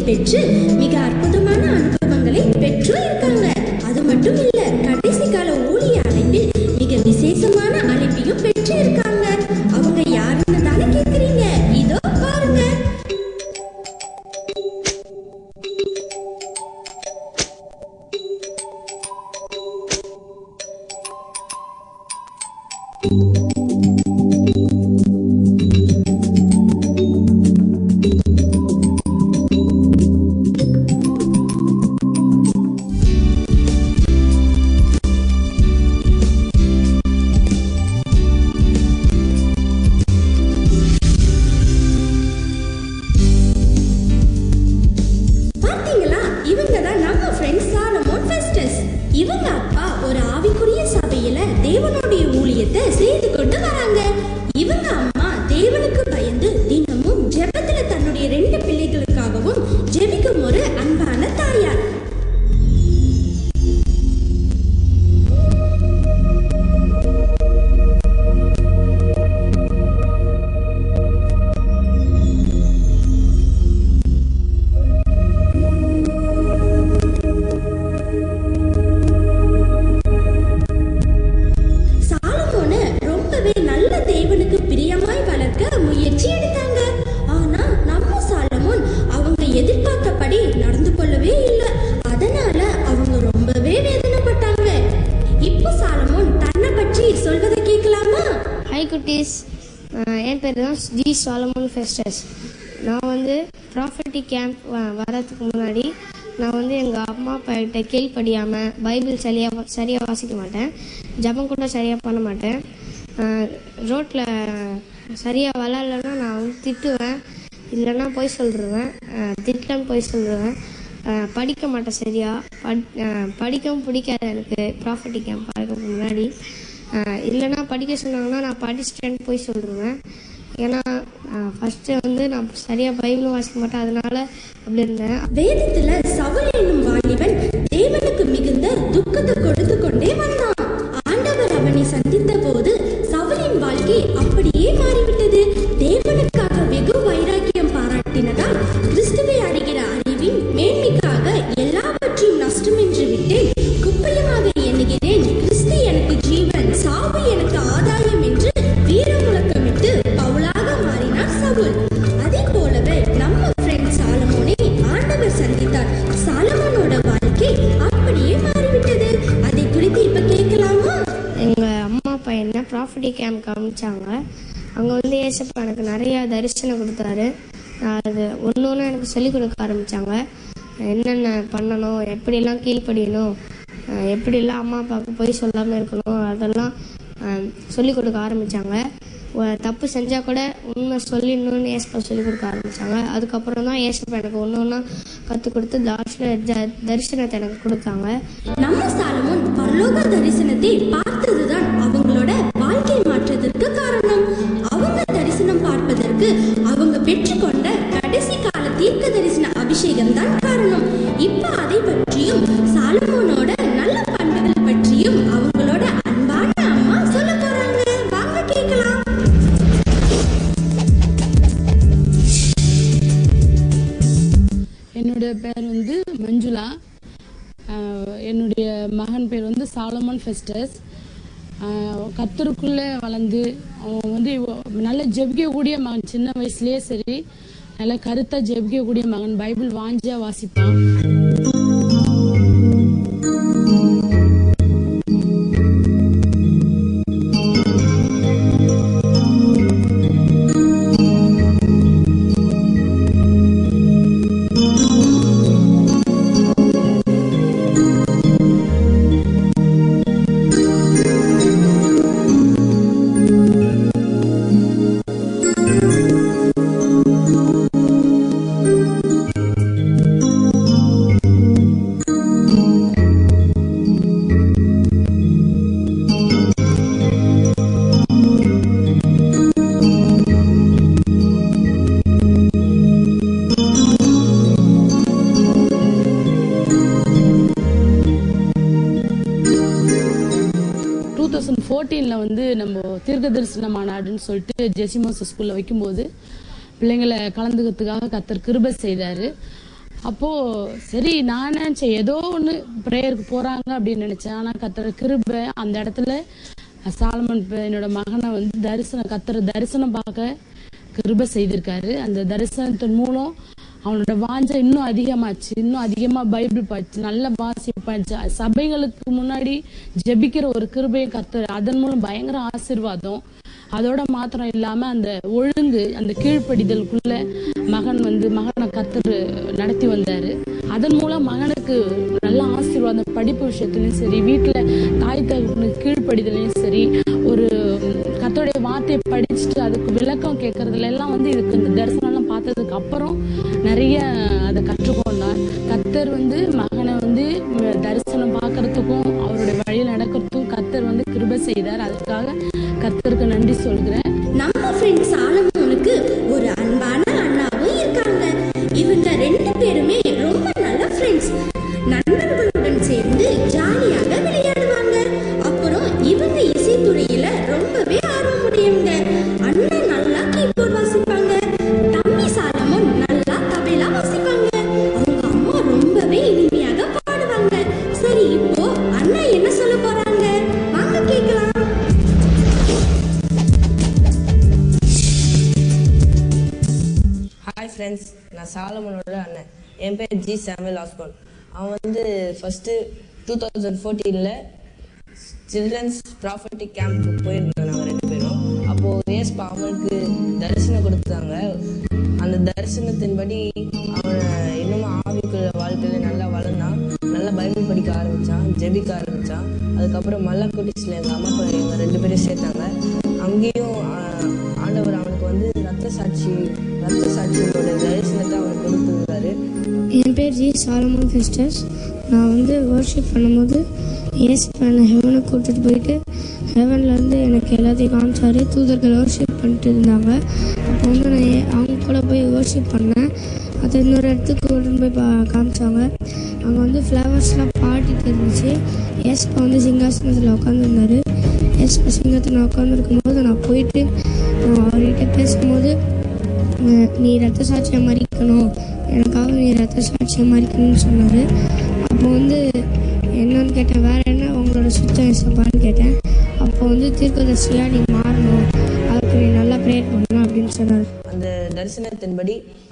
பெற்று மிக அற்புதமான அனுபவங்களை பெற்றும் இருக்காங்க அது மட்டும் இல்ல கடைசி கால ஊழிய அழைப்பில் மிக விசேஷமான அழைப்பையும் பெற்று இருக்காங்க அவங்க யாருன்னு தானே கேக்குறீங்க இதோ பாருங்க பாத்தீங்களா இவங்க தான் நம்ம ஃப்ரெண்ட் சாலமோன் ஃபெஸ்டஸ் இவங்க அப்பா ஒரு ஆவிக்குரிய சபையில தேவனுடைய ஊழியத்தை செய்து கொண்டு வராங்க இவங்க அம்மா தேவனுக்கு பயந்து தினமும் ஜெபத்துல தன்னுடைய ரெண்டு பிள்ளைகளுக்காகவும் ஜெபிக்கும் ஒரு அன்பான தாயார் சாலமோனு ரொம்பவே நல்ல தேவனுக்கு பிரியமாய் வளர்க்க முயற்சி எடுத்தாங்க ஆனா நம்ம சாலமோன் அவங்க எதிர்பார்த்தபடி நடந்து கொள்ளவே இல்லை அதனால அவங்க ரொம்பவே வேதனைப்பட்டாங்க இப்போ சாலமோன் தன்னை பற்றி சொல்வதை கேட்கலாமா ஹாய் குட்டீஸ் அஹ் என் பேர் தான் ஜி சாலமன் ஃபெஸ்டஸ் நான் வந்து ப்ராஃபர்ட்டி கேம்ப் வரதுக்கு முன்னாடி நான் வந்து எங்கள் அம்மா அப்பா கிட்ட கேள்விப்படியாமல் பைபிள் சரியாக சரியாக வாசிக்க மாட்டேன் ஜபம் கூட சரியாக பண்ண மாட்டேன் ரோட்டில் சரியாக விளாட்லன்னா நான் வந்து திட்டுவேன் இல்லைன்னா போய் சொல்லிடுவேன் திட்டலன்னு போய் சொல்லிடுவேன் அஹ் படிக்க மாட்டேன் சரியா பட் அஹ் படிக்கவும் பிடிக்காது எனக்கு ப்ராஃபர்ட்டி கேம்ப் வரதுக்கு முன்னாடி அஹ் இல்லைன்னா படிக்க சொன்னாங்கன்னா நான் படிச்சிட்டேன்னு போய் சொல்லிடுவேன் ஏன்னா ஃபஸ்ட்டு வந்து நான் சரியாக பைபிளும் வாசிக்க மாட்டேன் அதனால அப்படி இருந்தேன் வேதத்துல சவுல் என்னும் வாலிபன் தேவனுக்கு மிகுந்த துக்கத்தை கொடுத்து கொண்டே வந்தான் ஆண்டவர் அவனை சந்தித்த போது சவுலின் வாழ்க்கை அப்படியே மாறிவிட்டது தேவனுக்காக வெகு வைராக்கியம் பாராட்டினதால் கிறிஸ்துவை அடைகிற அறிவின் மேன்மைக்காக எல்லாவற்றையும் நஷ்டமென்று விட்டேன் குப்பையமாக எண்ணுகிறேன் கிறிஸ்து எனக்கு ஜீவன் சாவு எனக்கு ஆதாயம் என்று வீர முழக்கமிட்டு பவுலாக மாறினார் சவுல் அதே போலவே நம்ம ஃப்ரெண்ட் சாலமோனை ஆண்டவர் சந்தித்தார் சாலமோனோட வாழ்க்கை அப்படியே மாறிவிட்டது அதை குறித்து இப்ப கேட்கலாமா எங்கள் அம்மா அப்பா என்ன ப்ராஃபர்ட்டி கேம்ப் காமிச்சாங்க அங்கே வந்து ஏசப்பா எனக்கு நிறையா தரிசனம் கொடுத்தாரு நான் அது ஒன்று ஒன்று எனக்கு சொல்லிக் கொடுக்க ஆரம்பித்தாங்க என்னென்ன பண்ணணும் எப்படியெல்லாம் கீழ்ப்படியணும் அஹ் எப்படியெல்லாம் அம்மா அப்பாவுக்கு போய் சொல்லாமல் இருக்கணும் அதெல்லாம் சொல்லிக் கொடுக்க ஆரம்பித்தாங்க தப்பு செஞ்சால் கூட உண்மை சொல்லிடணும்னு ஏசப்பா சொல்லிக் கொடுக்க ஆரம்பித்தாங்க அதுக்கப்புறம் தான் ஏசப்பா எனக்கு ஒன்று ஒன்றா கற்றுக் கொடுத்து லாஸ்ட்டில் ஜ தரிசனத்தை எனக்கு கொடுத்தாங்க நம்ம சாலமோன் பரலோக தரிசனத்தை பார்த்ததுதான் அவங்களோட வாழ்க்கை மாற்றத்திற்கு காரணம் அவங்க தரிசனம் பார்ப்பதற்கு அவங்க பெற்றுக்கொண்ட கடைசி கால தீர்க்க தரிசன அபிஷேகம் தான் காரணம் இப்ப அதை பற்றியும் சாலமோனோட நல்ல பண்புகள் பற்றியும் அவங்களோட அன்பான அம்மா சொல்ல போறாங்க வாங்க கேட்கலாம் என்னுடைய பேர் வந்து மஞ்சுளா ஆஹ் என்னுடைய மகன் பேர் வந்து சாலமன் ஃபெஸ்டஸ் கத்தருக்குள்ளே வளர்ந்து அவன் வந்து இவ- நல்ல ஜெபிக்கக்கூடிய மகன் சின்ன வயசுலயே சரி நல்ல கருத்தா ஜெபிக்கக்கூடிய மகன் பைபிள் வாஞ்சியா வாசிப்பான் டூ தௌசண்ட் ஃபோர்டீனில் வந்து நம்ம தீர்க்க தரிசன மாநாடுன்னு சொல்லிட்டு ஜெசிமோஸ் ஸ்கூலில் வைக்கும்போது பிள்ளைங்களை கலந்துக்கிறதுக்காக கத்தர் கிருபை செய்தார் அப்போது சரி நான் நினச்சேன் ஏதோ ஒன்று ப்ரேயருக்கு போகிறாங்க அப்படின்னு நினச்சேன் ஆனால் கத்துற கிருபை அந்த இடத்துல சாலமன் இப்ப என்னோட மகனை வந்து தரிசனம் கத்துற தரிசனம் பார்க்க கிருபை செய்திருக்காரு அந்த தரிசனத்தின் மூலம் அவனோட வாஞ்சை இன்னும் அதிகமாச்சு இன்னும் அதிகமா பைபிள் படிச்சு நல்ல வாசிப்பாச்சு சபைகளுக்கு முன்னாடி ஜெபிக்கிற ஒரு கிருபையை கத்து அதன் மூலம் பயங்கர ஆசீர்வாதம் அதோட மாத்திரம் இல்லாம அந்த ஒழுங்கு அந்த கீழ்ப்படிதலுக்குள்ள மகன் வந்து மகனை கத்தர் நடத்தி வந்தாரு அதன் மூலம் மகனுக்கு நல்ல ஆசீர்வாதம் படிப்பு விஷயத்துலயும் சரி வீட்டுல தாய் தகவலுக்கு கீழ்ப்படிதலையும் சரி ஒரு கத்தோடைய வார்த்தையை படிச்சுட்டு அதுக்கு விளக்கம் கேட்கறதுல எல்லாம் வந்து இதுக்கு இந்த தரிசனம் எல்லாம் பார்த்ததுக்கு அப்புறம் நிறைய அதை கற்றுக்கொண்டார் கத்தர் வந்து மகனை வந்து ம- தரிசனம் பார்க்கறதுக்கும் அவருடைய வழியில் நடக்கிறதுக்கும் கத்தர் வந்து கிருபை செய்தார் அதுக்காக கத்தருக்கு நன்றி சொல்கிறேன் நம்ம ஃப்ரெண்ட் சாலமோனுக்கு ஒரு அன்பான அண்ணாவும் இருக்காங்க இவங்க ரெண்டு பேருமே ரொம்ப நல்ல ஃப்ரெண்ட்ஸ் நண்பர்களுடன் சேர்ந்து ஜாலியாக விளையாடுவாங்க அப்புறம் இவங்க இசைத்துறையில ரொம்பவே ஆர்வம் உடையவங்க அண்ணன் நல்லா கீபோர்ட் வாசிப்பாங்க தம்பி சாலமோன் நல்லா தபேலா வாசிப்பாங்க அவங்க அம்மா ரொம்பவே இனிமையாக பாடுவாங்க சரி இப்போ அண்ணா என்ன சொல்ல போறாங்க வாங்க கேட்கலாம் ஹாய் ஃப்ரெண்ட்ஸ் நான் சாலமனோட அண்ணன் என் பேர் ஜி சாமுவேல் ஆஸ்பான் அவன் வந்து ஃபஸ்ட்டு டூ தௌசண்ட் ஃபோர்டீனில் சில்ட்ரன்ஸ் ப்ராஃபர்ட்டி கேம்ப் போயிருந்தோம் நாங்கள் ரெண்டு பேரும் அப்போது ஏஸ்பா அவனுக்கு தரிசனம் கொடுத்தாங்க அந்த தரிசனத்தின்படி அவன் இன்னும் ஆவிக்குள்ள வாழ்க்கையில் நல்லா வளர்ந்தான் நல்லா பைபிள் படிக்க ஆரம்பித்தான் ஜெபிக்க ஆரம்பித்தான் அதுக்கப்புறம் மல்லக்குட்டிஸில் எங்கள் அம்மா அப்பா எங்கள் ரெண்டு பேரும் சேர்த்தாங்க அங்கேயும் ஆஹ், ஆண்டவர் அவனுக்கு வந்து ரத்த சாட்சி ரத்த சாட்சியோட தரிசனத்தை அவனுக்கு கொடுத்துருந்தாரு என் பேர் ஜி சாலமன் ஃபெஸ்டர்ஸ் நான் வந்து வர்ஷிப் பண்ணும்போது ஏசு பண்ண ஹெவனை கூட்டிட்டு போயிட்டு ஹெவன்லேருந்து எனக்கு எல்லாத்தையும் காமிச்சாரு தூதர்கள் வர்ஷிப் பண்ணிட்டு இருந்தாங்க அப்போ வந்து நான் ஏ- அவங்க கூட போய் வர்ஷிப் பண்ணேன் அது இன்னொரு இடத்துக்கு கொண்டு போய் பா காமிச்சாங்க அங்கே வந்து ஃப்ளவர்ஸ்லாம் பாடிட்டு இருந்துச்சு ஏஸ்பா வந்து சிங்காசனத்தில் உட்காந்துருந்தாரு ஏஸ்பா சிங்கத்தில் உட்காந்துருக்கும் போது நான் போயிட்டு நான் அவர்கிட்ட பேசும்போது அஹ் நீ ரத்த சாட்சியம் மறிக்கணும் எனக்காக நீ ரத்த சாட்சியம் மறிக்கணும்னு சொன்னார் அப்போ வந்து என்னன்னு கேட்டேன் வேற என்ன உங்களோட சுத்தம் இசப்பான்னு கேட்டேன் அப்போ வந்து தீர்க்கதரிசியா நீ மாறணும் அதுக்கு நீ நல்லா ப்ரேயர் பண்ணணும் அப்படின்னு சொன்னார் அந்த தரிசனத்தின்படி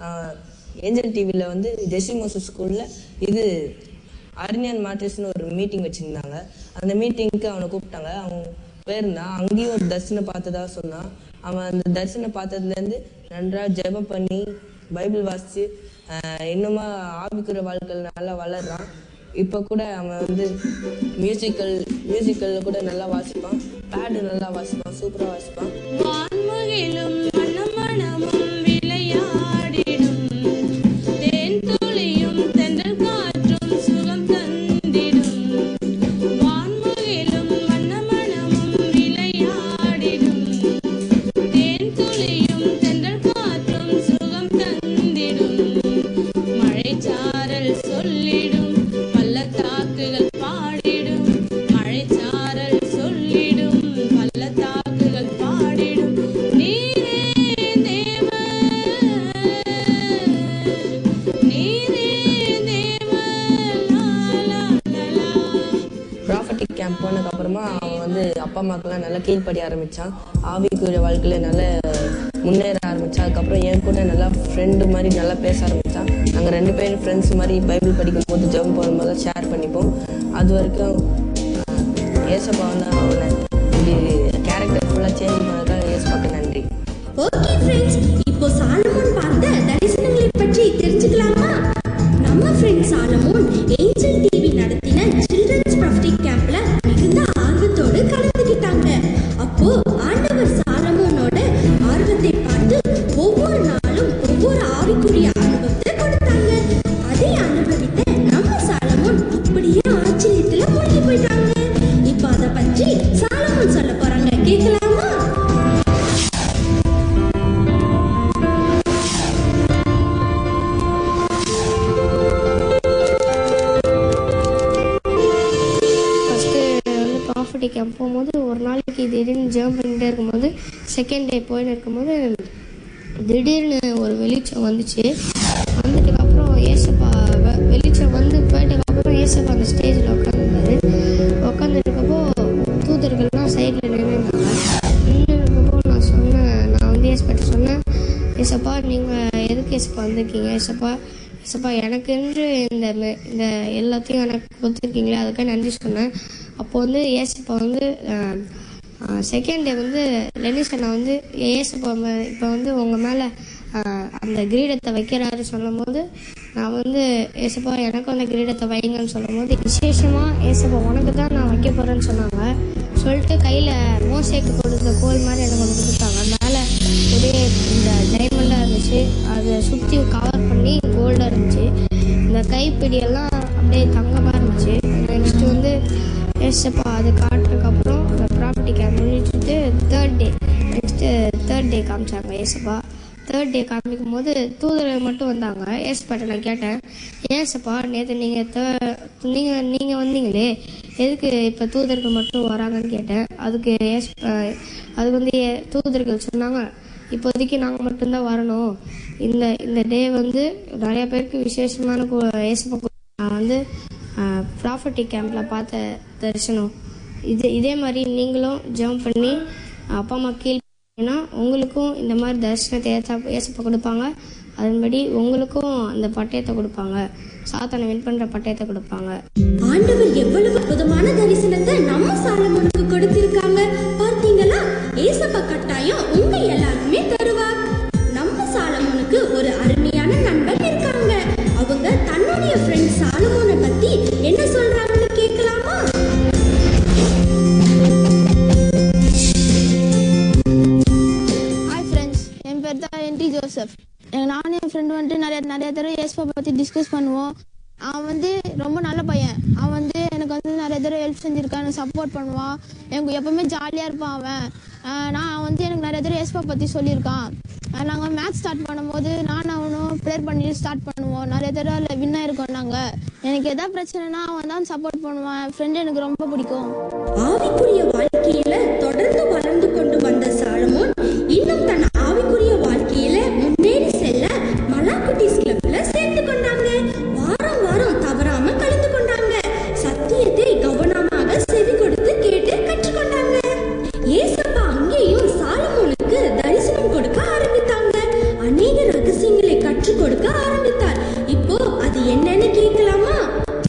ஏஞ்சல் டிவியில் வந்து ஜெசிமோசு ஸ்கூலில் இது அர்னியன் மார்டிஸ்னு ஒரு மீட்டிங் வச்சுருந்தாங்க அந்த மீட்டிங்க்கு அவனை கூப்பிட்டாங்க அவன் போயிருந்தான் அங்கேயும் ஒரு தரிசனம் பார்த்ததா சொன்னான் அவன் அந்த தரிசனம் பார்த்ததுலேருந்து நன்றாக ஜெபம் பண்ணி பைபிள் வாசித்து இன்னுமா ஆவிக்குற வாழ்க்கையில் நல்லா வளர்றான் இப்போ கூட அவன் வந்து மியூசிக்கல் மியூசிக்கலில் கூட நல்லா வாசிப்பான் பேடு நல்லா வாசிப்பான் சூப்பராக வாசிப்பான் வான்முகிலும் மணமணமும் விளையாடிடும் தேன் துளியும் தென்றல் காற்றும் சுகம் தந்திடும் வான்முகிலும் மணமணமும் விளையாடிடும் தேன் துளியும் தென்றல் காற்றும் சுகம் தந்திடும் மழைச்சாரல் சொல்லிடும் பள்ளத்தாக்குகள் பாடிடும் மழைச்சாரல் சொல்லிடும் பள்ளத்தாக்குகள் பாடிடும் நீரே தேவன் நீரே தேவன் லா, லா, லா, லா. ப்ராஃபட்டிக் கேம்ப் போனதுக்கப்புறமா அவன் வந்து அப்பா அம்மாக்கெல்லாம் நல்லா கீழ்ப்படி ஆரம்பித்தான் ஆவிக்குரிய வாழ்க்கையில் நல்லா முன்னேற ஆரம்பித்தான் அதுக்கப்புறம் என் கூட நல்லா ஃப்ரெண்டு மாதிரி நல்லா பேச ஆரம்பித்தான் நாங்கள் ரெண்டு பேரும் ஃப்ரெண்ட்ஸ் மாதிரி பைபிள் படிக்கும் போது ஜெபம் போகும்போது ஷேர் பண்ணிப்போம் அது வரைக்கும் ஆஹ், ஏசப்பா வந்து அவனை இப்படி கேரக்டர் ஃபுல்லாக சேஞ்ச் பண்ணதுக்காக ஏசப்பாக்கு நன்றி ஓகே ஃப்ரெண்ட்ஸ் இப்போ சாலமோன் பார்த்த தரிசனங்களை பற்றி தெரிஞ்சுக்கலாமா நம்ம ஃப்ரெண்ட் சாலமோன் ஏஞ்சல் டிவி நடத்தின சில்ட்ரன்ஸ் ப்ராஃபிட்டிக் கேம்ப்ல மிகுந்த ஆர்வத்தோடு கலந்துக்கிட்டாங்க அப்போ ஆண்டவர் சாலமோனோட ஆர்வத்தை பார்த்து ஒவ்வொரு நாளும் ஒவ்வொரு ஆவிக்குரிய அனுபவத்தை கொடுத்தாங்க அதை அனுபவித்த நம்ம சாலமோன் அப்படியே ஆச்சரியத்துல மூழ்கி போயிட்டாங்க இப்போ அதை பற்றி சாலமோன் சொல்ல போறாங்க கேட்கலாமா ஃபஸ்ட்டு வந்து ப்ராஃபிட்டி கேம்ப் போகும்போது ஒரு நாளைக்கு திடீர்னு ஜேர்ம் பண்ணிகிட்டே இருக்கும்போது செகண்ட் டே போயின்னு இருக்கும்போது திடீர்னு ஒரு வெளிச்சம் வந்துச்சு வந்ததுக்கப்புறம் ஏசப்பா ஏசப்பா ஏசப்பா எனக்கென்று இந்த மெ- இந்த எல்லாத்தையும் எனக்கு கொடுத்துருக்கீங்களே அதுக்காக நன்றி சொன்னேன் அப்போ வந்து ஏசப்பா வந்து செகண்ட் டே வந்து லெனிஸ் அண்ணா வந்து ஏசப்பா இப்போ வந்து உங்கள் மேலே அந்த கிரீடத்தை வைக்கிறாரு சொல்லும்போது நான் வந்து ஏசப்பா எனக்கும் அந்த கிரீடத்தை வைங்கன்னு சொல்லும்போது விசேஷமாக ஏசப்பா உனக்கு தான் நான் வைக்க போகிறேன்னு சொன்னாங்க சொல்லிட்டு கையில் மோசேக்கு கொடுத்த கோல் மாதிரி எனக்கு ஒன்று கொடுத்தாங்க மேலே ஒரே இந்த டைமண்டாக இருந்துச்சு அதை சுற்றி கவர் பண்ணி கோல்டாக இருந்துச்சு இந்த கைப்பிடியெல்லாம் அப்படியே தங்கமாக இருந்துச்சு நெக்ஸ்ட் வந்து ஏசப்பா அது காட்டுறதுக்கப்புறம் அந்த ப்ராப்பர்ட்டி கேம்ப் முடிச்சுட்டு third day next third day காமிச்சாங்க ஏசப்பா தேர்ட் டே காமிக்கும் போது தூதர்கள் மட்டும் வந்தாங்க ஏசப்பாட்ட நான் கேட்டேன் ஏசப்பா நேற்று நீங்கள் தே நீங்கள் நீங்கள் வந்தீங்களே எதுக்கு இப்போ தூதர்கள் மட்டும் வராங்கன்னு கேட்டேன் அதுக்கு ஏஸ் அது வந்து ஏ- தூதர்கள் சொன்னாங்க இப்போதைக்கு நாங்கள் மட்டும்தான் வரணும் இந்த இந்த டே வந்து நிறைய பேருக்கு விசேஷமான கு- ஏசப்பா கு- நான் வந்து ப்ராப்பர்ட்டி கேம்பில் பார்த்த தரிசனம் இது இதே மாதிரி நீங்களும் ஜம்ப் பண்ணி அப்பா அம்மா கீழ் ஏன்னா உங்களுக்கும் இந்த மாதிரி தரிசனத்தை ஏற்ற ஏசப்பா கொடுப்பாங்க அதன்படி உங்களுக்கும் அந்த பட்டயத்தை கொடுப்பாங்க சாத்தானை வின் பண்ணுற பட்டயத்தை கொடுப்பாங்க ஆண்டவர் எவ்வளவு அற்புதமான தரிசனத்தை நம்ம சாலமோனுக்கு கொடுத்திருக்காங்க பார்த்தீங்களா ஏசப்பா கட்டாயம் உங்க எல்லாருக்குமே தருவார் நம்ம சாலமோனுக்கு ஒரு அருமையான நண்பன் இருக்காங்க அவங்க தன்னுடைய ஃப்ரெண்ட் சாலமோனை பத்தி என்ன சொல்றாங்கன்னு கேட்கலாமா ஹாய் ஃப்ரெண்ட்ஸ் என் பேர் தான் என்டி ஜோசப் எங்கள் நானும் என் ஃப்ரெண்டு வந்துட்டு நிறைய நிறைய தடவை ஏஸ்பா பற்றி டிஸ்கஸ் பண்ணுவோம் அவன் வந்து ரொம்ப நல்ல பையன் அவன் வந்து எனக்கு வந்து நிறைய தடவை ஹெல்ப் செஞ்சுருக்கான் எனக்கு சப்போர்ட் பண்ணுவான் எனக்கு எப்பவுமே ஜாலியாக இருப்பான் அவன் ஆஹ் நான் வந்து எனக்கு நிறைய தடவை ஏஸ்பா பற்றி சொல்லியிருக்கான் நாங்கள் மேட்ச் ஸ்டார்ட் பண்ணும்போது நானும் அவனும் ப்ரேயர் பண்ணி ஸ்டார்ட் பண்ணுவோம் நிறைய தடவை அதில் வின் ஆயிருக்கோம் நாங்கள் எனக்கு எதாவது பிரச்சனைனா அவன் தான் சப்போர்ட் பண்ணுவான் என் ஃப்ரெண்டு எனக்கு ரொம்ப பிடிக்கும் ஆவிக்குரிய வாழ்க்கையில தொடர்ந்து வளர்ந்து கொண்டு வந்த சாலமோன் இன்னும் தன் ஆவிக்குரிய வாழ்க்கையில முன்னேறி செல்ல மலாக்குட்டிஸ் கிளப்ல சேர்த்து கொண்டாங்க வாரம் வாரம் தவறாம கலந்து கொண்டாங்க சத்தியத்தை கவனமாக செவி கொடுத்து கேட்டு கற்றுக்கொண்டாங்க ஏசப்பா அங்கேயும் சாலமோனுக்கு தரிசனம் கொடுக்க ஆரம்பித்தாங்க அநேக ரகசியங்களை கற்றுக் கொடுக்க ஆரம்பித்தார் இப்போ அது என்னன்னு கேட்கலாமா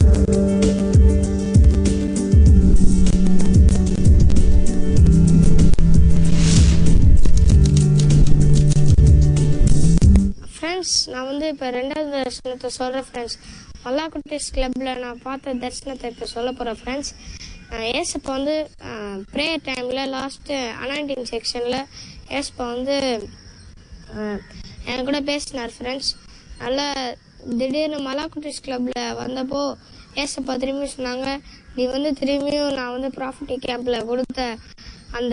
ஃப்ரெண்ட்ஸ் நான் வந்து இப்போ ரெண்டாவது தரிசனத்தை சொல்கிறேன் ஃப்ரெண்ட்ஸ் மல்லாக்குட்டிஸ் கிளப்பில் நான் பார்த்த தரிசனத்தை இப்போ சொல்ல போகிறேன் ஃப்ரெண்ட்ஸ் ஏசப்பா வந்து ப்ரேயர் டைமில் லாஸ்ட்டு அனாயிண்டிங் செக்ஷனில் ஏசப்பா வந்து அஹ், என் கூட பேசினார் ஃப்ரெண்ட்ஸ் நல்லா திடீர்னு மலாக்குட்டிஸ் கிளப்பில் வந்தப்போ ஏசப்பா திரும்பி சொன்னாங்க நீ வந்து திரும்பியும் நான் வந்து ப்ராஃபிட்டி கேம்பில் கொடுத்த அந்த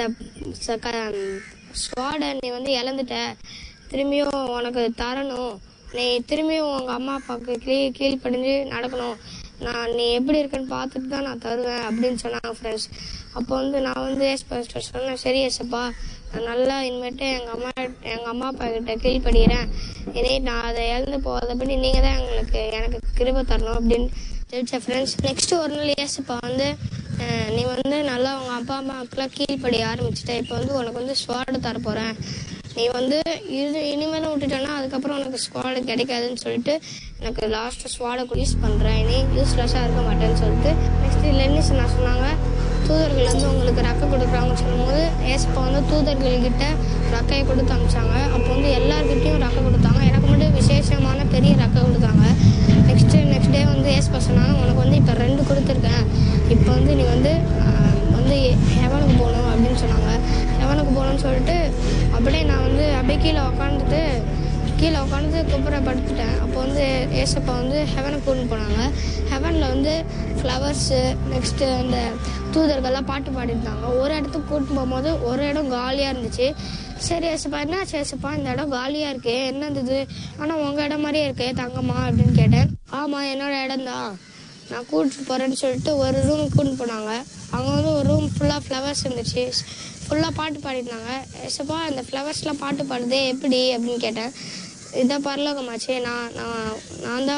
ஸ்வாடை நீ வந்து இழந்துட்ட திரும்பியும் உனக்கு தரணும் நீ திரும்பியும் உங்கள் அம்மா அப்பாவுக்கு கீழ் கீழ்ப்படிஞ்சு நடக்கணும் நான் நீ எப்படி இருக்கன்னு பார்த்துட்டு தான் நான் தருவேன் அப்படின்னு சொன்னாங்க ஃப்ரெண்ட்ஸ் அப்போ வந்து நான் வந்து எஸ் பாஸ்டர் சொன்னேன் சரி எஸ்ப்பா நான் நல்லா இனிமேட்டு எங்கள் அம்மா எங்கள் அம்மா அப்பா கிட்ட கீழ்ப்படுகிறேன் இனி நான் அதை இழந்து போகாதபடி நீங்கள் தான் எங்களுக்கு எனக்கு கிருபை தரணும் அப்படின்னு ஜெயிச்ச ஃப்ரெண்ட்ஸ் நெக்ஸ்ட் ஒரு நாள் ஏசப்பா வந்து அஹ், நீ வந்து நல்லா உங்கள் அப்பா அம்மாவுக்குலாம் கீழ்ப்படிய ஆரம்பிச்சிட்ட இப்போ வந்து உனக்கு வந்து ஸ்வாடு தர போகிறேன் நீ வந்து இது இனிமேலும் விட்டுட்டேன்னா அதுக்கப்புறம் உனக்கு ஸ்குவாடு கிடைக்காதுன்னு சொல்லிட்டு எனக்கு லாஸ்ட்டு ஸ்குவாடை யூஸ் பண்ணுறேன் இனி யூஸ்லெஸ்ஸாக இருக்க மாட்டேன்னு சொல்லிட்டு நெக்ஸ்ட் லென்னிஸ் நான் சொன்னாங்க தூதர்கள் வந்து உங்களுக்கு ரெக்கை கொடுக்குறாங்கன்னு சொல்லும்போது ஏசப்பா வந்து தூதர்கள்கிட்ட ரெக்கையை கொடுத்து அமிச்சாங்க அப்போ வந்து எல்லார்கிட்டயும் ரெக்கை கொடுத்தாங்க எனக்கு மட்டும் விசேஷமான பெரிய ரெக்கை கொடுத்தாங்க நெக்ஸ்ட்டு நெக்ஸ்ட் டே வந்து ஏசப்பா சொன்னாங்க உனக்கு வந்து இப்போ ரெண்டு கொடுத்துருக்கேன் இப்போ வந்து நீ வந்து ஆஹ், வந்து ஹெவனுக்கு போகணும் அப்படின்னு சொன்னாங்க ஹெவனுக்கு போகணும்னு சொல்லிட்டு அப்படியே நான் வந்து அப்படியே கீழே உக்காந்துட்டு கீழே உட்காந்து குப்புற படுத்துட்டேன் அப்போ வந்து ஏசப்பா வந்து ஹெவனுக்கு கூட்டின்னு போனாங்க ஹெவனில் வந்து ஃப்ளவர்ஸு நெக்ஸ்ட்டு அந்த தூதர்கள்லாம் பாட்டு பாடிருந்தாங்க ஒரு இடத்துக்கு கூட்டிட்டு போகும்போது ஒரு இடம் காலியாக இருந்துச்சு சரி ஏசப்பா என்ன ஏசப்பா இந்த இடம் காலியாக இருக்கே என்ன இது ஆனால் உங்கள் இடம் மாதிரியே இருக்கே தங்கம்மா அப்படின்னு கேட்டேன் ஆமாம் என்னோட இடம் தான் நான் கூட்டிட்டு போகிறேன்னு சொல்லிட்டு ஒரு ரூம் கூட்டிட்டு போனாங்க அங்கே வந்து ஒரு ரூம் ஃபுல்லாக ஃப்ளவர்ஸ் இருந்துச்சு ஃபுல்லாக பாட்டு பாடிருந்தாங்க ஏசப்பா இந்த ஃப்ளவர்ஸ்லாம் பாட்டு பாடுதே எப்படி அப்படின்னு கேட்டேன் இதான் பரலோகமாச்சே நான் நான் நான் தான்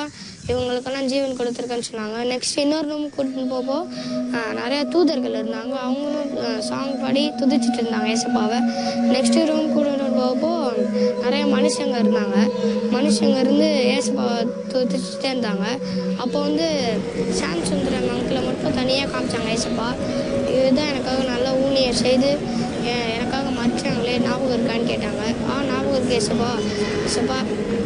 இவங்களுக்கெல்லாம் ஜீவன் கொடுத்துருக்கேன்னு சொன்னாங்க நெக்ஸ்ட் இன்னொரு ரூம் கூட்டின்னு போப்போ ஆஹ், நிறைய தூதர்கள் இருந்தாங்க அவங்களும் சாங் பாடி துதிச்சிட்டு இருந்தாங்க ஏசப்பாவை நெக்ஸ்ட் ரூம் கூட்டிட்டு போகப்போ நிறைய மனுஷங்க இருந்தாங்க மனுஷங்க இருந்து ஏசப்பாவை துதிச்சுட்டே இருந்தாங்க அப்போ வந்து சாம் சுந்தரம் அங்கிளை மட்டும் தனியாக காமிச்சாங்க ஏசப்பா இதுதான் எனக்காக நல்ல ஊழியர் செய்து எ- எனக்காக மறைச்சாங்களே ஞாபகம் இருக்கான்னு கேட்டாங்க ஆ ஞாபகம் இருக்கு ஏசப்பா ஏசப்பா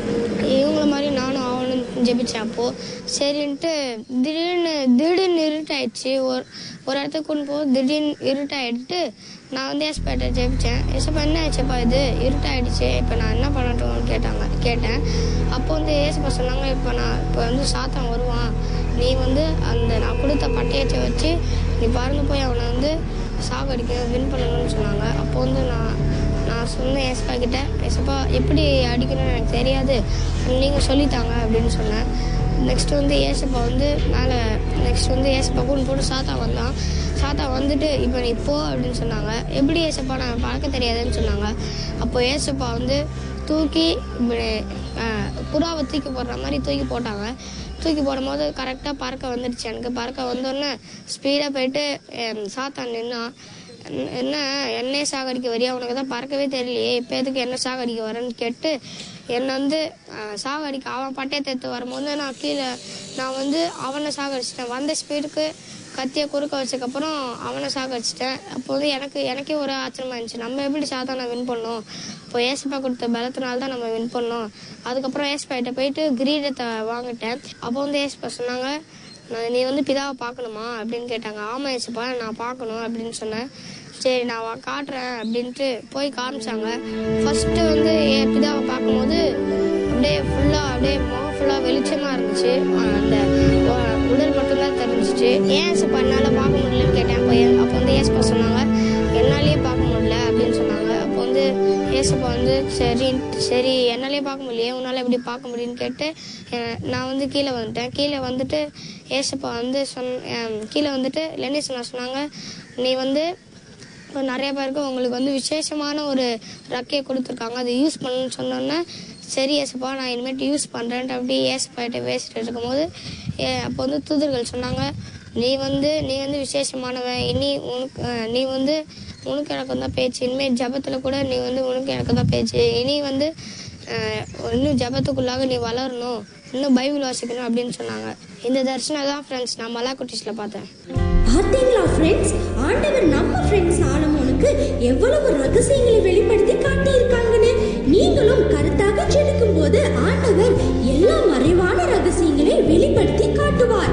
இவங்கள மாதிரி நானும் ஆகணும்னு ஜெபிச்சேன் அப்போது சரின்ட்டு திடீர்னு திடீர்னு இருட்டாயிடுச்சு ஒரு ஒரு இடத்துக்கு கொண்டு போக திடீர்னு இருட்டாயிட்டு நான் வந்து ஏசப்பாட்ட ஜெபிச்சேன் ஏசப்பா என்ன ஆச்சுப்பா இது இருட்டாயிடுச்சு இப்போ நான் என்ன பண்ணட்டும்னு கேட்டாங்க கேட்டேன் அப்போ வந்து ஏசப்பா சொன்னாங்க இப்போ நான் இப்போ வந்து சாத்தான் வருவான் நீ வந்து அந்த நான் கொடுத்த பட்டயத்தை வச்சு நீ பறந்து போய் அவனை வந்து சாகடிக்க வின் பண்ணணும்னு சொன்னாங்க அப்போ வந்து நான் நான் சொன்னேன் ஏசப்பா கிட்ட ஏசப்பா எப்படி அடிக்கணும்னு எனக்கு தெரியாது நீங்கள் சொல்லித்தாங்க அப்படின்னு சொன்னேன் நெக்ஸ்ட் வந்து ஏசப்பா வந்து மேலே நெக்ஸ்ட் வந்து ஏசப்பா கூட போட்டு சாத்தா வந்தான் சாத்தா வந்துட்டு இப்போ நீ போ அப்படின்னு சொன்னாங்க எப்படி ஏசப்பா நான் பறக்க தெரியாதுன்னு சொன்னாங்க அப்போ ஏசப்பா வந்து தூக்கி இப்படி அஹ், புறாவை தூக்கி போடுற மாதிரி தூக்கி போட்டாங்க தூக்கி போடும்போது கரெக்டாக பறக்க வந்துடுச்சு எனக்கு பறக்க வந்தோடனே ஸ்பீடாக போயிட்டு அஹ், சாத்தான் நின்னா என்ன- என்ன என்னையே சாகடிக்க வரியா உனக்கு தான் பறக்கவே தெரியலையே இப்போ எதுக்கு என்ன சாகடிக்க வரேன்னு கேட்டு என்னை வந்து அஹ், சாகடிக்க அவன் பட்டயத்தை எடுத்து வரும்போது நான் கீழே நான் வந்து அவனை சாகடிச்சிட்டேன் வந்த ஸ்பீடுக்கு கத்தியை குறுக்க வச்சதுக்கப்புறம் அவனை சாகடிச்சிட்டேன் அப்போ வந்து எனக்கு எனக்கே ஒரு ஆச்சரியமா இருந்துச்சு நம்ம எப்படி சாதாரண வின் பண்ணோம் இப்போ ஏசப்பா கொடுத்த பலத்தினால தான் நம்ம வின் பண்ணோம் அதுக்கப்புறம் ஏசப்பாட்ட போயிட்டு கிரீடத்தை வாங்கிட்டேன் அப்போ வந்து ஏசப்பா சொன்னாங்க நான் நீ வந்து பிதாவை பார்க்கணுமா அப்படின்னு கேட்டாங்க ஆமாம் ஏசப்பா நான் பார்க்கணும் அப்படின்னு சொன்னேன் சரி நான் வா- காட்டுறேன் அப்படின்ட்டு போய் காமிச்சாங்க ஃபர்ஸ்ட்டு வந்து என் பிதாவை பார்க்கும்போது அப்படியே ஃபுல்லாக அப்படியே முகம் ஃபுல்லாக வெளிச்சமாக இருந்துச்சு ஆஹ் அந்த உ- உடல் மட்டும்தான் தெரிஞ்சிச்சு ஏன் ஏசப்பா என்னால் பார்க்க முடியலன்னு கேட்டேன் அப்போ ஏ- அப்போ வந்து ஏசப்பா சொன்னாங்க என்னாலேயே பார்க்க முடியல அப்படின்னு சொன்னாங்க அப்போ வந்து ஏசப்பா வந்து சரி சரி என்னாலே பார்க்க முடியலையே உன்னால் எப்படி பார்க்க முடியும்னு கேட்டு அஹ், நான் வந்து கீழே வந்துட்டேன் கீழே வந்துட்டு ஏசப்பா வந்து சொன் அஹ், கீழே வந்துட்டு லெனிஸ் நான் சொன்னாங்க நீ வந்து இப்போ நிறைய பேருக்கு உங்களுக்கு வந்து விசேஷமான ஒரு ரக்கையை கொடுத்துருக்காங்க அதை யூஸ் பண்ணணும்னு சொன்னோன்னே சரி ஏசப்பா நான் இனிமேட்டு யூஸ் பண்ணுறேன்ட்டு அப்படி ஏசப்பாட்ட பேசிட்டு இருக்கும்போது ஏ- அப்போ வந்து தூதர்கள் சொன்னாங்க நீ வந்து நீ வந்து விசேஷமானவன் இனி உனக்கு அஹ், நீ வந்து உனக்கு எனக்கு தான் பேச்சு இனிமேல் ஜபத்தில் கூட நீ வந்து உனக்கு எனக்கு தான் பேச்சு இனி வந்து அஹ், இன்னும் ஜபத்துக்குள்ளாக நீ வளரணும் இன்னும் பைபிள் வாசிக்கணும் அப்படின்னு சொன்னாங்க இந்த தரிசனம் தான் ஃப்ரெண்ட்ஸ் நான் மலாக்குட்டிஸில் பார்த்தேன் பார்த்தீங்களா ஃப்ரெண்ட்ஸ் ஆண்டவர் நம்ம ஃப்ரெண்ட்ஸ் சாலமோனுக்கு எவ்வளவு ரகசியங்களை வெளிப்படுத்தி காட்டியிருக்காங்கன்னு நீங்களும் கருத்தாக ஜெபிக்கும் போது ஆண்டவர் எல்லா மறைவான ரகசியங்களை வெளிப்படுத்தி காட்டுவார்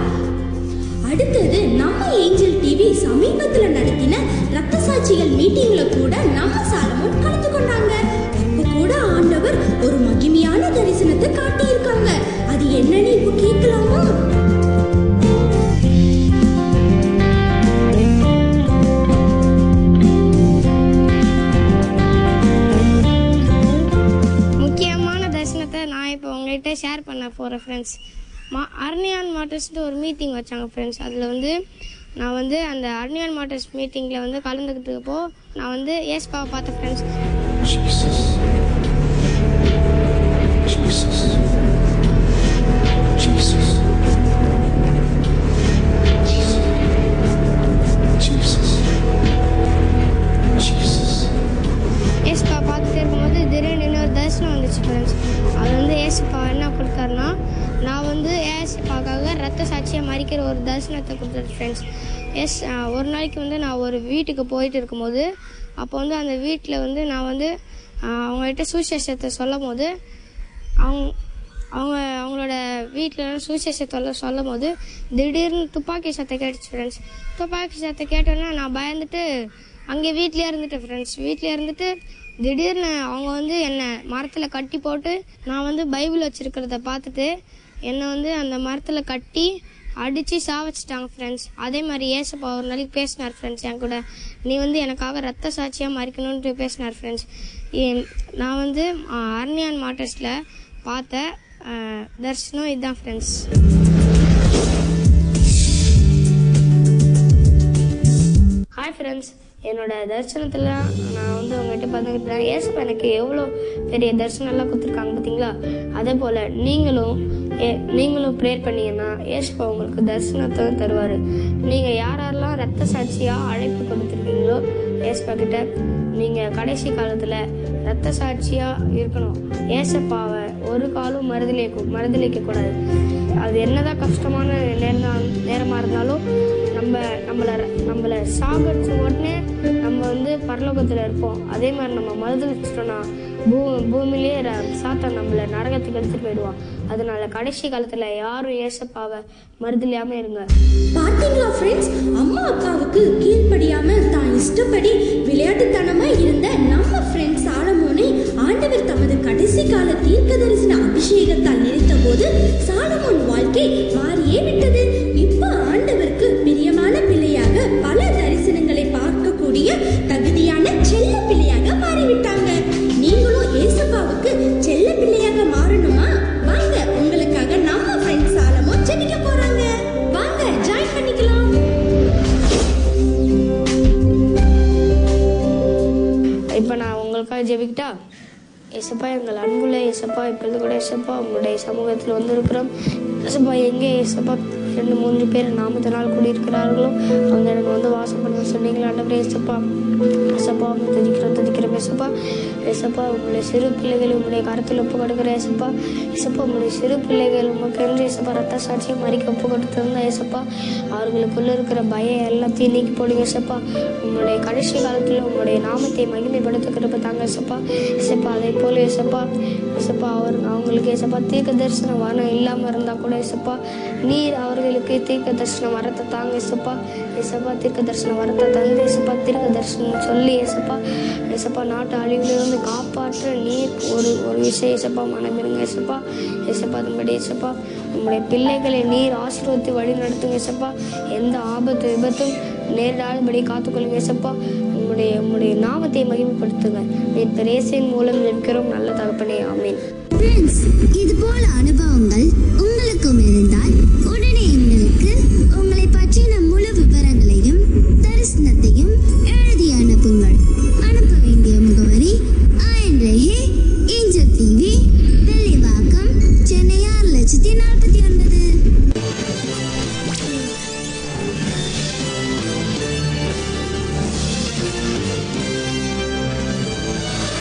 அடுத்தது நம்ம ஏஞ்சல் டிவி சமீபத்துல நடத்தின ரத்த சாட்சிகள் மீட்டிங்ல கூட நம்ம சாலமோன் கலந்து கொண்டாங்க அப்ப கூட ஆண்டவர் ஒரு மகிமையான தரிசனத்தை காட்டியிருக்காங்க அது என்னன்னு இப்போ கேட்கலாமா முக்கியமான தரிசனத்தை நான் இப்போ உங்கள்கிட்ட ஷேர் பண்ண போகிறேன் ஃப்ரெண்ட்ஸ் மா அர்னியான் மாட்டர்ஸ்ட்டு ஒரு மீட்டிங் வச்சாங்க ஃப்ரெண்ட்ஸ் அதில் வந்து நான் வந்து அந்த அர்னியான் மாட்டர்ஸ் மீட்டிங்கில் வந்து கலந்துக்கிட்டப்போ நான் வந்து ஏஸ்பாவை பார்த்தேன் friends Jesus. Jesus. Jesus. Jesus. Jesus. ஏசுப்பா பார்த்துட்டே இருக்கும்போது திடீர்னு இன்னொரு தரிசனம் வந்துச்சு ஃப்ரெண்ட்ஸ் அது வந்து ஏசுப்பா என்ன கொடுத்தாருன்னா நான் வந்து ஏசுப்பாக்காக ரத்த சாட்சியை மறிக்கிற ஒரு தரிசனத்தை கொடுத்தாரு ஃப்ரெண்ட்ஸ் எஸ் ஒரு நாளைக்கு வந்து நான் ஒரு வீட்டுக்கு போயிட்டு இருக்கும்போது அப்போ வந்து அந்த வீட்டில் வந்து நான் வந்து ஆஹ், அவங்கள்ட்ட சுவிசேஷத்தை சொல்லும் போது அவங்க அவங்க அவங்களோட வீட்டில் சுவிசேஷத்தை சொல்லும் போது திடீர்னு துப்பாக்கி சத்தம் கேட்டுச்சு ஃப்ரெண்ட்ஸ் துப்பாக்கி சத்தம் கேட்டோன்னே நான் பயந்துட்டு அங்கே வீட்லயே இருந்துட்டேன் ஃப்ரெண்ட்ஸ் வீட்லயே இருந்துட்டு திடீர்னு அவங்க வந்து என்னை மரத்தில் கட்டி போட்டு நான் வந்து பைபிள் வச்சிருக்கிறத பார்த்துட்டு என்னை வந்து அந்த மரத்தில் கட்டி அடித்து சாவச்சிட்டாங்க ஃப்ரெண்ட்ஸ் அதே மாதிரி ஏசப்பா ஒரு நாளைக்கு பேசினார் ஃப்ரெண்ட்ஸ் என் கூட நீ வந்து எனக்காக ரத்த சாட்சியாக மறிக்கணும்னு பேசினார் ஃப்ரெண்ட்ஸ் நான் வந்து ஆஹ், அர்னியான் மாட்டர்ஸில் பார்த்த ஆஹ், தரிசனம் இதுதான் ஃப்ரெண்ட்ஸ் ஹாய் ஃப்ரெண்ட்ஸ் என்னோட தரிசனத்தில் நான் வந்து உங்கள்கிட்ட பார்த்துக்கிட்டேன் ஏசப்பா எனக்கு எவ்வளோ பெரிய தரிசனம்லாம் கொடுத்துருக்காங்க பார்த்தீங்களா அதே போல் நீங்களும் ஏ நீங்களும் ப்ரேயர் பண்ணீங்கன்னா ஏசப்பா உங்களுக்கு தரிசனத்தை தருவார் நீங்கள் யார் யாரெல்லாம் ரத்த சாட்சியாக அழைப்பு கொடுத்துருக்கீங்களோ ஏசப்பா கிட்ட நீங்கள் கடைசி காலத்தில் ரத்த சாட்சியாக இருக்கணும் ஏசப்பாவை ஒரு காலும் மறுதலிக்க மறுதலிக்க கூடாது அது என்னதான் கஷ்டமான நேரம் நேரமாக இருந்தாலும் நம்ம நம்மளை நம்மளை சாகடிச்ச உடனே நம்ம வந்து பரலோகத்தில் இருப்போம் அதே மாதிரி நம்ம மறுதளிச்சிட்டோம்னா பூ பூமியிலேயே ர- சாத்தான் நம்மளை நரகத்துக்கு எடுத்துட்டு போயிடுவான் அதனால கடைசி காலத்தில் யாரும் ஏசப்பாவை மறுதலியாமல் இருங்க பார்த்தீங்களா ஃப்ரெண்ட்ஸ் அம்மா அக்காவுக்கு கீழ்ப்படியாம தான் இஷ்டப்படி விளையாட்டுத்தனமா இருந்த நம்ம ஃப்ரெண்ட் சாலமோனை ஆண்டவர் தமது கடைசி கால தீர்க்க தரிசன அபிஷேகத்தால் நிறுத்த போது சாலமோன் வாழ்க்கை மாறியே விட்டது இப்போ ஆண்டவருக்கு பிரியமான பிள்ளையாக பல தரிசனங்களை பார்க்கக்கூடிய தகுதியான செல்ல பிள்ளையாக மாறிவிட்டாங்க நீங்களும் ஏசப்பாவுக்கு செல்ல பிள்ளையாக மாறணுமா வாங்க உங்களுக்காக நம்ம ஃப்ரெண்ட் சாலமோன் ஜெபிக்க போறாங்க வாங்க ஜாயின் பண்ணிக்கலாம் இப்போ நான் உங்களுக்காக ஜெபிக்கிட்டா ஏசப்பா எங்கள் அன்புள்ள ஏசப்பா இப்பொழுது கூட ஏசப்பா உங்களுடைய சமூகத்தில் வந்திருக்கிறோம் ஏசப்பா எங்கே ஏசப்பா ரெண்டு மூன்று பேர் நாமத்தினால் கூடியிருக்கிறார்களோ அந்த இடத்துல வந்து வாசம் பண்ண சொன்னீங்களா ஆண்டவரே ஏசப்பா ஏசப்பா அவங்க துதிக்கிறோம் துதிக்கிறோம் ஏசப்பா ஏசப்பா உங்களுடைய சிறு பிள்ளைகள் உங்களுடைய கருத்தில் ஒப்பு கொடுக்குற ஏசப்பா ஏசப்பா உங்களுடைய சிறு பிள்ளைகள் உமக்கு என்று ஏசப்பா ரத்த சாட்சியை மறிக்க ஒப்பு கொடுத்திருந்தா ஏசப்பா அவர்களுக்குள்ள இருக்கிற பயம் எல்லாத்தையும் நீக்கி போடுங்க ஏசப்பா உங்களுடைய கடைசி காலத்தில் உங்களுடைய நாமத்தை மகிமைப்படுத்துகிறப்ப தாங்க ஏசப்பா ஏசப்பா அதே போல ஏசப்பா ஏசப்பா அவர் அவங்களுக்கு ஏசப்பா தீர்க்க தரிசனம் வரம் இல்லாமல் இருந்தால் கூட ஏசப்பா நீர் அவர்களுக்கு தீர்க்க தரிசனம் வரத்தை தாங்க ஏசப்பா ஏசப்பா தீர்க்க தரிசனம் வரத்தை தந்து ஏசப்பா தீர்க்க தரிசனம் சொல்லி ஏசப்பா ஏசப்பா நாட்டு அழிவிலிருந்து காப்பாற்ற நீர் ஒரு ஒரு விஷயம் ஏசப்பா மனமிருங்க ஏசப்பா ஏசப்பா அதன்படி ஏசப்பா உங்களுடைய பிள்ளைகளை நீர் ஆசீர்வதித்து வழி நடத்துங்க ஏசப்பா எந்த ஆபத்து விபத்தும் நேரிடாதபடி காத்துக்கொள்ளுங்க ஏசப்பா உங்களுடைய உங்களுடைய நாமத்தை மகிமைப்படுத்துங்க நீர் பிரேசின் மூலம் நிற்கிறோம் நல்ல தகப்பனே ஆமீன் ஃப்ரெண்ட்ஸ் இது போல அனுபவங்கள் உங்களுக்கும் இருந்தால்